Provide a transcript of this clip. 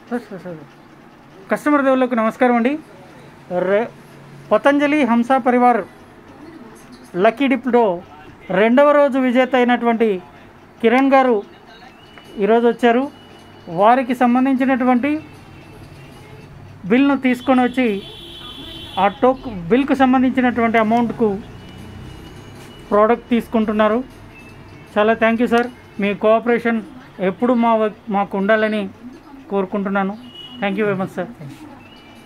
Sir, sir, sir. Customer దేవుళ్ళకు నమస్కారం అండి రె పతంజలి హంస పరివార్ లక్కీ డిప్లో రెండవ రోజు విజేత అయినటువంటి కిరణ్ గారు ఈరోజు వచ్చారు వారికి సంబంధించినటువంటి బిల్ను తీసుకొని వచ్చి ఆ టోక్ బిల్కు సంబంధించినటువంటి అమౌంట్కు ప్రోడక్ట్ తీసుకుంటున్నారు చాలా థ్యాంక్ యూ సార్ మీ కోఆపరేషన్ ఎప్పుడు మా వ- మాకు ఉండాలని కోరుకుంటున్నాను thank you very much sir